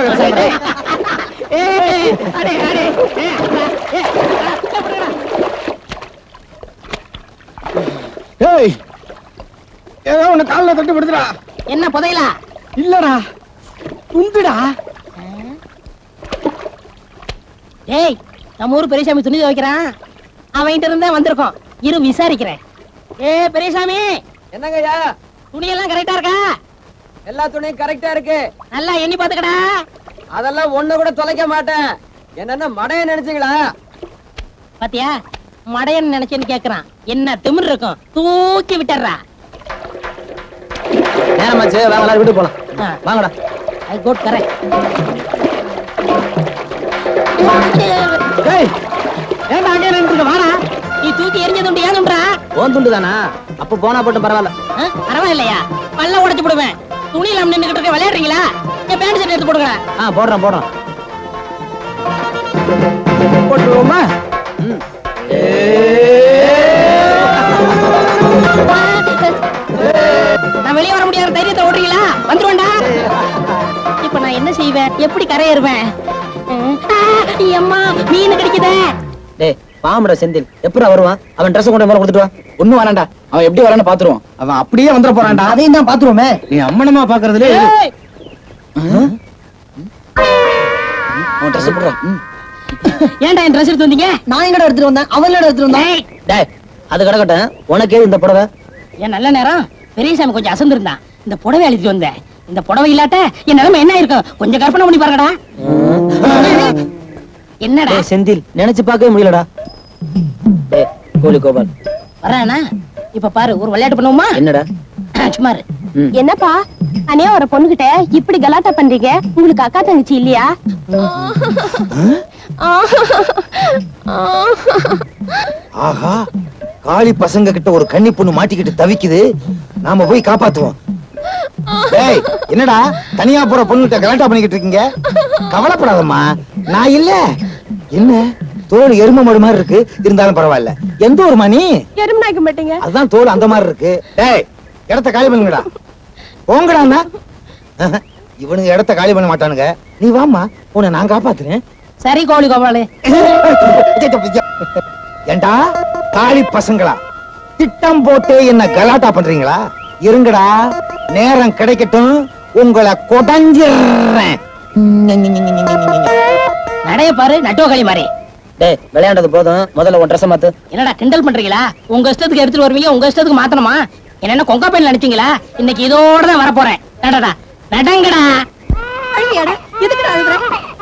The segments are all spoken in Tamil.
ஏய், அடே, அடே, ஏ, ஏ, ஏய் ஏதோ உன்னை காலில் தட்டு படுத்துடா என்ன புதையலா இல்லடா துண்டுடா ஏய் நம்ம ஊர் பெரியசாமி துணி துவைக்கிறான் அவன்கிட்ட இருந்தா வந்திருக்கோம் இரு விசாரிக்கிறேன் ஏ பெரியசாமி என்னங்கய்யா துணியெல்லாம் கரெக்டா இருக்கா எல்லா துணியும் கரெக்டா இருக்கு நல்லா எண்ணி பாத்துக்கடா அதெல்லாம் ஒண்ணு கூட தொலைக்க மாட்டேன் என்னன்னா மடைய நினைச்சீங்களா பாத்தியா மடையன் நினைச்சேன்னு கேக்குறான் என்ன திமிர் இருக்கும் தூக்கி விட்டுறா நேரமாச்சு வாங்க எல்லாரும் வீட்டுக்கு போலாம் வாங்கடா ஐ கோட் கரெக்ட் ஏய் ஏன்டா அங்கே நின்றுக்க வாடா நீ தூக்கி எரிஞ்சதுண்டு ஏதுன்றா ஓன் துண்டு தானா அப்ப போனா போட்டும் பரவாயில்ல ஆ, பரவாயில்லையா பல்ல உடைச்சு போடுவேன் துணியில நின்னுகிட்டு இருக்க விளையாடுறீங்களா என் பேண்ட் ஷர்ட் எடுத்து போடுங்க ஆ போடுறேன் போடுறேன் போட்டுருவோமா நான் வெளியே வர முடியாத தைரியத்தை ஓடுறீங்களா வந்துருவேன்டா இப்ப நான் என்ன செய்வேன் எப்படி கரையேறுவேன் ஆ, அம்மா மீன் கிடைக்குதே டேய் பாம்புடா செந்தில் எப்படா வருவான் அவன் ட்ரெஸ் கொண்டு மேல கொடுத்துட்டு வா ஒண்ணும் வேணாண்டா அவன் எப்படி வரான்னு பாத்துருவோம் அவன் அப்படியே வந்துட போறான்டா அதையும் தான் பாத்துருவோமே நீ அம்மனமா பாக்குறதுல ஏய், அவன் ட்ரெஸ் போடுறா ஏன்டா என் ட்ரெஸ் எடுத்து வந்தீங்க நான் எங்கடா எடுத்துட்டு வந்தேன் அவன் எடுத்துட்டு வந்தான் ஏய், டேய் அது கிடக்கட்டும் உனக்கு ஏது இந்த புடவை என் நல்ல நேரம் பெரியசாமி கொஞ்சம் அசந்திருந்தான் இந்த புடவை அழித்து வந்தேன் இந்த புடவை இல்லாட்ட என் நிலைமை என்ன இருக்கும் கொஞ்சம் கற்பனை பண்ணி பாருங்கடா என்னடா டேய் செந்தில் நினைச்சு பார்க்கவே முடியலடா டேய் கோலி கோபால் வரானா இப்ப பாரு ஒரு விளையாட்டு பண்ணுவோமா என்னடா சும்மா இரு. ம். என்னப்பா அனியா ஒரு பொண்ணுகிட்ட இப்படி கலாட்டா பண்றீங்க உங்களுக்கு அக்கா தங்கச்சி இல்லையா ஆஹா காளி பசங்க கிட்ட ஒரு கன்னி பொண்ணு மாட்டிக்கிட்டு தவிக்குது நாம போய் காப்பாத்துவோம் டேய் என்னடா தனியா போற பொண்ணுகிட்ட கலாட்டா பண்ணிக்கிட்டு இருக்கீங்க கவலைப்படாதம்மா நான் இல்ல என்ன தோல் எரும மாடு மாதிரி இருக்கு இருந்தாலும் பரவாயில்ல எந்த ஒரு மணி எறும்பு நாய்க்க மாட்டீங்க அதுதான் தோல் அந்த மாதிரி இருக்கு டேய் இடத்த காலி பண்ணுங்கடா போங்கடாண்ணா இவனுங்க இடத்த காலி பண்ண மாட்டானுங்க நீ வாம்மா உன்னை நான் காப்பாத்துறேன் சரி கோழி கோபாலு ஏண்டா காளி பசங்களா திட்டம் போட்டு என்ன கலாட்டா பண்றீங்களா இருங்கடா நேரம் கிடைக்கட்டும் உங்களை கொடைஞ்சிடுறேன் நடைய பாரு நட்டுவ களி மாதிரி டேய் விளையாண்டது போதும் முதல்ல உன் ட்ரெஸ் மாத்து என்னடா கிண்டல் பண்றீங்களா உங்க இஷ்டத்துக்கு எடுத்துட்டு வருவீங்க உங்க இஷ்டத்துக்கு மாத்தணுமா என்ன கொங்கா பையன் நினைச்சீங்களா இன்னைக்கு இதோட தான் வரப்போறேன் நடடா நடங்கடா எதுக்கு அழுகுற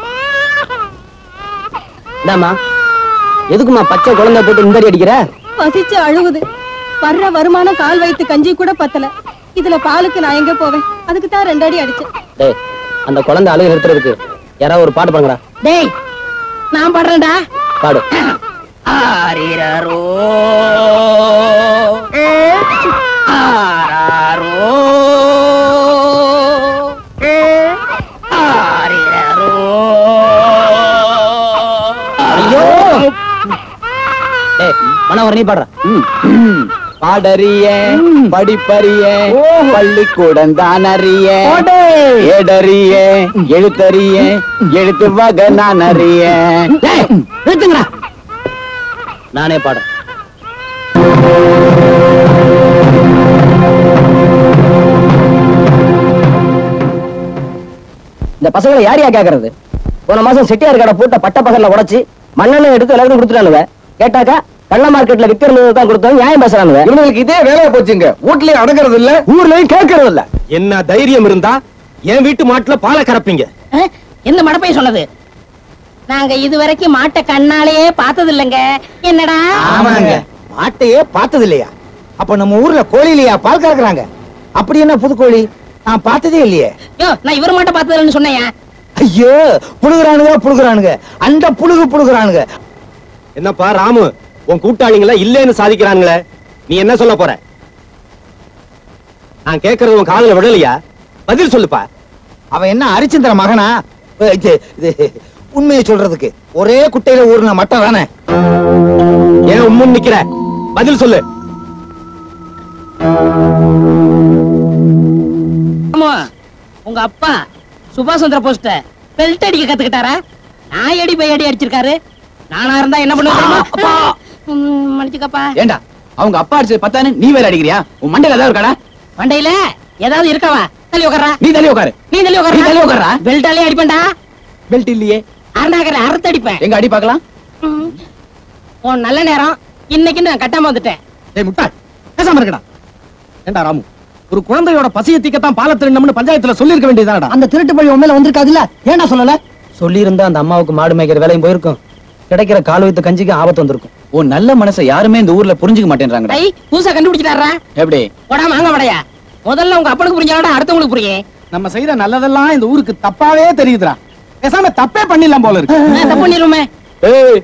இந்தாம்மா எதுக்குமா பச்சை குழந்தை போட்டு இந்த அடி அடிக்கிற பசிச்சு அழுகுது வர்ற வருமானம் கால் வைத்து கஞ்சி கூட பத்தல இதுல பாலுக்கு நான் எங்க போவேன் அதுக்கு தான் ரெண்டு அடி அடிச்சேன் டேய் அந்த குழந்தை அழுகு நிறுத்துறதுக்கு யாராவது ஒரு பாட்டு பாடுங்கடா டேய் நான் பாடுறேன்டா பாடு ஆரிரரோ ஆராரோ ஆரிரரோ ஐயோ டேய் மனோகர் நீ பாடுற பாடறிய படிப்பறிய பள்ளிக்கூடம் தான் அறிய ஏடறிய எழுத்தறிய எழுத்து வகை நான் அறிய டேய் நிறுத்துங்கடா நானே பாடுறேன் இந்த பசங்களை யாரையா கேக்குறது போன மாசம் செட்டியார் கடை பூட்ட பட்ட பகல்ல உடைச்சு மண்ணெண்ணெய் எடுத்து எல்லாருக்கும் கொடுத்துட்டானுவ கேட்டாக்கா கள்ள மார்க்கெட்ல விக்கிறது தான் கொடுத்தோம் நியாயம் பேசுறானுவ இவங்களுக்கு இதே வேலையா போச்சுங்க வீட்லயும் அடங்குறது இல்ல ஊர்லயும் கேட்கறது இல்ல என்ன தைரியம் இருந்தா என் வீட்டு மாட்டுல பாலை கறப்பீங்க அஹ், எந்த மடப்பைய சொன்னது நாங்க இதுவரைக்கும் மாட்டை கண்ணாலேயே பார்த்தது இல்லைங்க என்னடா ஆமாங்க மாட்டையே பார்த்தது இல்லையா அப்ப நம்ம ஊர்ல கோழிலையா பால் கறக்குறாங்க அப்படி என்ன புது கோழி நான் பார்த்ததே இல்லையே யோ நான் இவர் மாட்டை பார்த்ததுன்னு சொன்னேன் ஐயோ புழுகுறானுங்க புழுகுறானுங்க அந்த புழுகு புழுகுறானுங்க என்னப்பா ராமு உன் கூட்டாளிங்கள இல்லைன்னு சாதிக்கிறானுங்களே நீ என்ன சொல்ல போற நான் கேக்குறது உன் காதுல விடலையா பதில் சொல்லுப்பா அவன் என்ன அரிச்சந்திர மகனா அஹ் இது- இது உண்மையை சொல்றதுக்கு ஒரே குட்டையில ஊர்ன மட்டம் தானே ஏன் உம்முன்னு நிக்கிற பதில் சொல்லு ஆமா உங்க அப்பா சுபாஷ் சந்திர போஸ்ட பெல்ட் அடிக்க கத்துக்கிட்டாரா நான் அடி பை அடி அடிச்சிருக்காரு நானா இருந்தா என்ன பண்ணுவேன் மன்னிச்சுக்கப்பா ஏண்டா அவங்க அப்பா அடிச்சது பத்தானு நீ வேற அடிக்கிறியா உன் மண்டையில ஏதாவது இருக்காடா மண்டையில ஏதாவது இருக்கவா தள்ளி உட்காரா நீ தள்ளி உட்காரு நீ தள்ளி நீ தள்ளி உட்காரா உட்கார்றா. பெல்ட்டாலே அடிப்பேன்டா பெல்ட் இல்லையே அரணாக்கரை அறுத்து அடிப்பேன் எங்க அடி பார்க்கலாம் ம். உன் நல்ல நேரம் இன்னைக்கு நான் கட்டாம வந்துட்டேன் டேய் முட்டாள் பேசாம இருக்கடா ஏண்டா ராமு ஒரு குழந்தையோட பசியை தீக்கத்தான் பாலத்தில் நின்னம்னு பஞ்சாயத்துல சொல்லியிருக்க வேண்டியதானடா அந்த திருட்டு பழி உண்மையில வந்திருக்காதுல்ல ஏன்டா சொல்லல சொல்லியிருந்தா அந்த அம்மாவுக்கு மாடு மேய்க்கிற வேலையும் போயிருக்கும் கிடைக்கிற கால் வைத்த கஞ்சிக்கு ஆபத்து வந்திருக்கும் உன் நல்ல மனசை யாருமே இந்த ஊர்ல புரிஞ்சுக்க மாட்டேன்றாங்கடா ஐ பூசா கண்டுபிடிச்சிட்டாரா எப்படி போடா வாங்க வடையா முதல்ல உங்க அப்பனுக்கு புரிஞ்சாடா அடுத்தவங்களுக்கு புரியும் நம்ம செய்யற நல்லதெல்லாம் இந்த ஊருக்கு தப்பாவே தெரியுதுடா பேசாம தப்பே பண்ணிடலாம் போல இருக்கு நான் தப்பு பண்ணிருமே ஏய்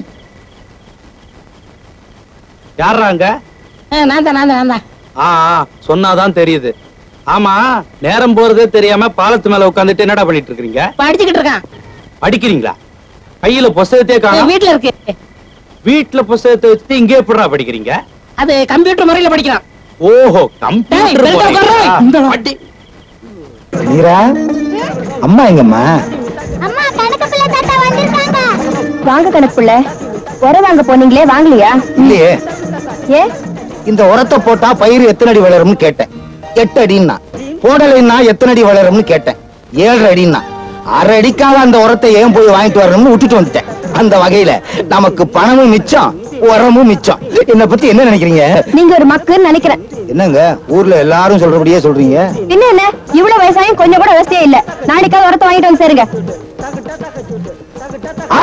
யாரா அங்க நான் தான் நான் தான் நான் தான் ஆ ஆ, சொன்னாதான் தெரியுது ஆமா நேரம் போறதே தெரியாம பாலத்து மேல உட்கார்ந்துட்டு என்னடா பண்ணிட்டு இருக்கீங்க படிச்சுக்கிட்டு இருக்கான் படிக்கிறீங்களா கையில புஸ்தகத்தையே என் காணோம் வீட்டுல இருக்கு வீட்டுல புஸ்தகத்தை வச்சுட்டு இங்கே எப்படிடா படிக்கிறீங்க அது கம்ப்யூட்டர் முறையில படிக்கிறான் ஓஹோ டேய், கம்ப்யூட்டர் வெளில போறீங்களா? உட்காரு. இந்த வண்டி மீரா அம்மா எங்கம்மா அம்மா கணக்கு பிள்ளை தாத்தா வந்திருக்காங்க வாங்க கணக்குள்ள உர வாங்க போனீங்களே வாங்கலையா இல்லையே ஏ இந்த உரத்தை போட்டா பயிர் எத்தனை அடி வளரும்னு கேட்டேன் எட்டு அடின்னா போடலைன்னா எத்தனை அடி வளரும்னு கேட்டேன் ஏழரை அடின்னா அரை அடிக்காத அந்த உரத்தை ஏன் போய் வாங்கிட்டு வரணும்னு விட்டுட்டு வந்துட்டேன் அந்த வகையில நமக்கு பணமும் மிச்சம் உரமும் மிச்சம் என்னை பத்தி என்ன நினைக்கிறீங்க நீங்க ஒரு மக்குன்னு நினைக்கிறேன் என்னங்க ஊர்ல எல்லாரும் சொல்றபடியே சொல்றீங்க என்ன என்ன இவ்வளவு வயசாயும் கொஞ்சம் கூட அவசியம் இல்ல நாளைக்காவது உரத்தை வாங்கிட்டு வந்து சேருங்க ஆ!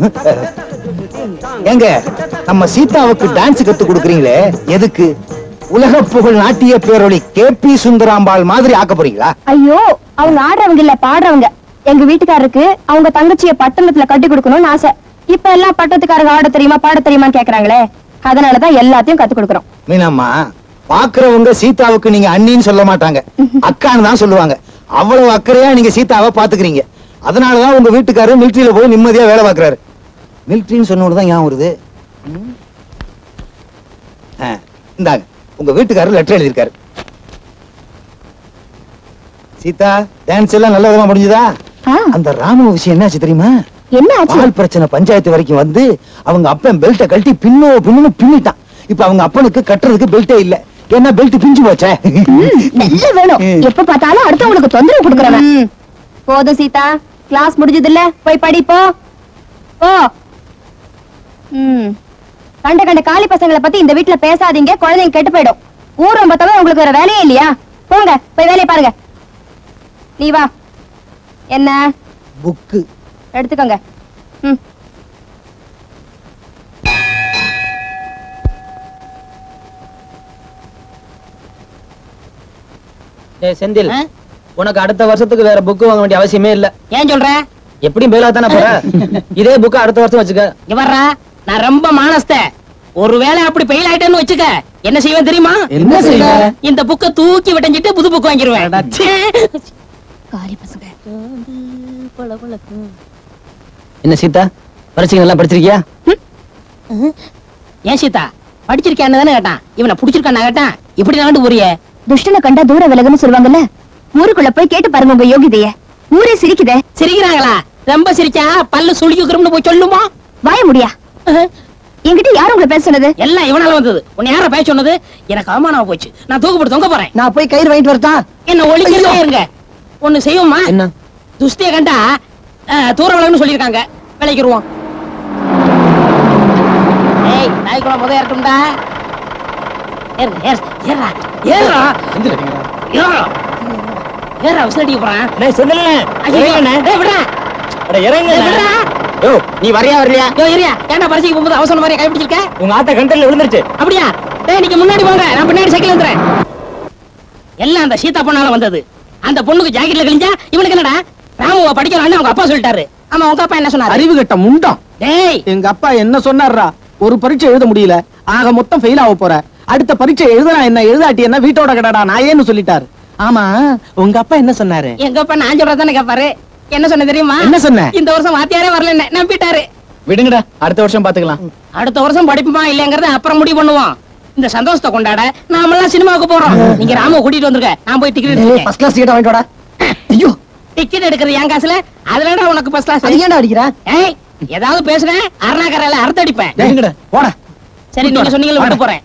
ஏங்க நம்ம சீதாவுக்கு டான்ஸ் கத்து கொடுக்குறீங்களே எதுக்கு உலக புகழ் நாட்டிய பேரொளி கே பி சுந்தராம்பாள் மாதிரி ஆக்க போறீங்களா ஐயோ அவங்க ஆடுறவங்க இல்ல பாடுறவங்க எங்க வீட்டுக்காரருக்கு அவங்க தங்கச்சிய பட்டணத்துல கட்டி கொடுக்கணும்னு ஆசை இப்ப எல்லாம் பட்டத்துக்காரங்க ஆட தெரியுமா பாட தெரியுமான்னு கேக்குறாங்களே அதனாலதான் எல்லாத்தையும் கத்து கொடுக்கறோம் மீனாம்மா பாக்குறவங்க சீதாவுக்கு நீங்க அண்ணின்னு சொல்ல மாட்டாங்க அக்கான்னு தான் சொல்லுவாங்க அவ்வளவு அக்கறையா நீங்க சீதாவை பாத்துக்கிறீங்க அதனாலதான் உங்க வீட்டுக்காரரு மிலிட்டரியில போய் நிம்மதியா வேலை பாக்குறாரு மிலிட்டரின்னு சொன்னோடு தான் ஞாபகம் வருது ம். ஆ, இந்தாங்க உங்க வீட்டுக்காரர் லெட்டர் எழுதியிருக்காரு சீதா டான்ஸ் எல்லாம் நல்ல விதமா முடிஞ்சுதா அந்த ராம விஷயம் என்னாச்சு தெரியுமா என்ன ஆச்சு பால் பிரச்சனை பஞ்சாயத்து வரைக்கும் வந்து அவங்க அப்பன் பெல்ட்டை கழட்டி பின்னோ பின்னு பின்னிட்டான் இப்ப அவங்க அப்பனுக்கு கட்டுறதுக்கு பெல்ட்டே இல்ல ஏன்னா பெல்ட் பிஞ்சு போச்சே நல்ல வேணும் எப்ப பார்த்தாலும் அடுத்தவங்களுக்கு தொந்தரவு கொடுக்கறவன் போதும் சீதா கிளாஸ் முடிஞ்சது இல்ல போய் படி போ போ ம் கண்ட கண்ட காலி பசங்களை பத்தி இந்த வீட்ல பேசாதீங்க குழந்தைங்க கெட்டு போயிடும் ஊரம் பார்த்தவங்க உங்களுக்கு வேற வேலையே இல்லையா போங்க போய் வேலையை பாருங்க நீ வா என்ன புக்கு எடுத்துக்கோங்க ம் டேய் செந்தில் ஆ? உனக்கு அடுத்த வருஷத்துக்கு வேற புக் வாங்க வேண்டிய அவசியமே இல்ல ஏன் சொல்ற எப்படியும் பேலா தானே போற இதே புக்க அடுத்த வருஷம் வச்சுக்க இங்க வர்றா நான் ரொம்ப மானஸ்த ஒருவேளை அப்படி பெயில் ஆயிட்டேன்னு வச்சுக்க என்ன செய்வேன் தெரியுமா என்ன செய்வ? இந்த புக்க தூக்கி விட்டஞ்சிட்டு புது புக் வாங்கிடுவேன் காலி பசங்க என்ன சீதா பரிசைங்க நல்லா படிச்சிருக்கியா ஏன் சீதா படிச்சிருக்கேன்னு தானே கேட்டான் இவனை புடிச்சிருக்கான் கேட்டான் இப்படி நாண்டு ஊரிய துஷ்டனை கண்டா தூர விலகுன்னு சொல்லுவாங்கல்ல ஊருக்குள்ள போய் கேட்டு பாருங்க உங்க யோகிதைய ஊரே சிரிக்குதே சிரிக்கிறாங்களா ரொம்ப சிரிச்சா பல்லு சுழிக்குறோம்னு போய் சொல்லுமா வாய முடியா என்கிட்ட யார் உங்களை பேச சொன்னது எல்லாம் இவனால வந்தது உன்னை யார பேச சொன்னது எனக்கு அவமானமா போச்சு நான் தூக்கு தொங்க போறேன் நான் போய் கயிறு வாங்கிட்டு வரட்டா என்ன ஒளிக்கிறதே இருங்க ஒண்ணு செய்வோமா என்ன துஷ்டிய கண்டா அஹ், தூர விலகுன்னு சொல்லியிருக்காங்க விளைக்கிருவோம் ஏய் நாய்க்குள்ள முத ஏறட்டும்டா ஏறு, ஏறு, ஏறுடா, ஏறுடா. ஏறுடா. ஏறுடா, விசில் அடிக்க போறான். ஐயோ, டேய், விட்றா. டேய், விட்றா. யோ நீ வரையா வரலையா யோ, இருயா. ஏன்டா பரிசைக்கு போகும்போது அவசரம் மாதிரி கை பிடிச்சிருக்க? உங்க ஆத்த கண்டல்ல விழுந்துருச்சு அப்படியா டேய் நீங்க முன்னாடி போங்க நான் பின்னாடி சைக்கிள் வந்துறேன் எல்லாம் அந்த சீதா பொண்ணால வந்தது அந்த பொண்ணுக்கு ஜாக்கெட்ல கிழிஞ்சா இவனுக்கு என்னடா ராமுவ படிக்கலாம்னு அவங்க அப்பா சொல்லிட்டாரு ஆமா உங்க அப்பா என்ன சொன்னாரு அறிவு கட்ட முண்டம் டேய் எங்க அப்பா என்ன சொன்னார்ரா ஒரு பரீட்சை எழுத முடியல ஆக மொத்தம் ஃபெயில் ஆக போற அடுத்த பரீட்சை எழுதுனா என்ன எழுதாட்டி என்ன வீட்டோட கடடா நான் ஏன்னு சொல்லிட்டாரு ஆமா உங்க அப்பா என்ன சொன்னாரு எங்க அப்பா நான் சொல்றதானே கேப்பாரு என்ன சொன்ன தெரியுமா என்ன சொன்ன? இந்த வருஷம் வாத்தியாரே வரல நம்பிட்டாரு விடுங்கடா அடுத்த வருஷம் பாத்துக்கலாம் அடுத்த வருஷம் படிப்புமா இல்லங்கறத அப்புறம் முடிவு பண்ணுவோம் இந்த சந்தோஷத்தை கொண்டாட நாமெல்லாம் சினிமாவுக்கு போறோம் நீங்க ராம கூட்டிட்டு வந்துருக்க நான் போய் டிக்கெட் எடுத்துக்கேன் ஃபர்ஸ்ட் கிளாஸ் டிக்கெட் வாங்கிட்டு வாடா ஐயோ டிக்கெட் எடுக்கிறது என் காசுல அதுலடா உனக்கு ஃபர்ஸ்ட் கிளாஸ் அது ஏன்டா அடிக்கிறா ஏய் ஏதாவது பேசுறேன் அருணாக்கரையில அறுத்து அடிப்பேன் டேய், போடா சரி நீங்க சொன்னீங்களா விட்டு போறேன்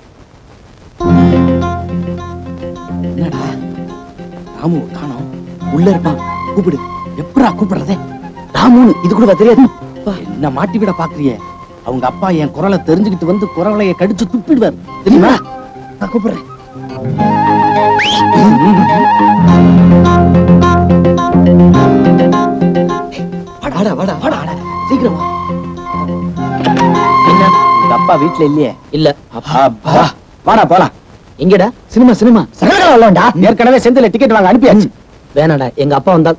என்னடா ராமு காணோம் உள்ள இருப்பான் கூப்பிடு எப்படா கூப்பிடுறதே ராமுன்னு இது கூட தெரியாது என்ன மாட்டி விட பாக்குறியே அவங்க அப்பா என் குரலை தெரிஞ்சுக்கிட்டு வந்து குரலைய கடிச்சு துப்பிடுவார் தெரியுமா நான் கூப்பிடுறேன் வாடா வாடா வாடா, சீக்கிரம் வா. என்ன உங்க அப்பா வீட்ல இல்லையே இல்ல அப்பா வாடா போலாம் எங்கடா சினிமா சினிமா வரலாம்டா ஏற்கனவே செந்தில டிக்கெட் வாங்க அனுப்பியாச்சு வேணாடா எங்க அப்பா வந்தா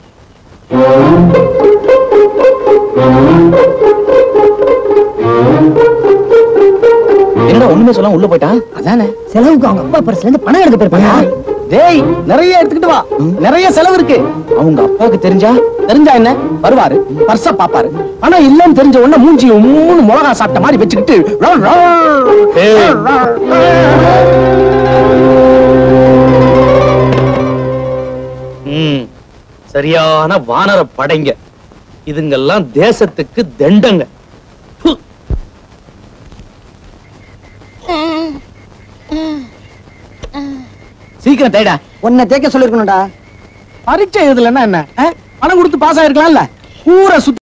என்னடா ஒண்ணுமே சொல்லாம உள்ள போயிட்டான் அதானே செலவுக்கு அவங்க அப்பா பர்ஸ்ல இருந்து பணம் எடுக்க போயிருப்பாங்க டேய் நிறைய எடுத்துக்கிட்டு வா நிறைய செலவு இருக்கு அவங்க அப்பாவுக்கு தெரிஞ்சா தெரிஞ்சா என்ன வருவாரு பர்ஸ பாப்பாரு ஆனா இல்லன்னு தெரிஞ்ச உடனே மூஞ்சி மூணு மிளகா சாப்பிட்ட மாதிரி வச்சுக்கிட்டு ரொ- ரொ- ம், சரியான வானர படைங்க இதுங்கெல்லாம் தேசத்துக்கு தண்டங்க ஃபு. சீக்கிரம் தேடா உன்னை தேக்க சொல்லிருக்கணும்டா பரீட்சை எழுதலன்னா என்ன ஆ? பணம் கொடுத்து பாஸ் ஆயிருக்கலாம்ல ஊரை சுத்தி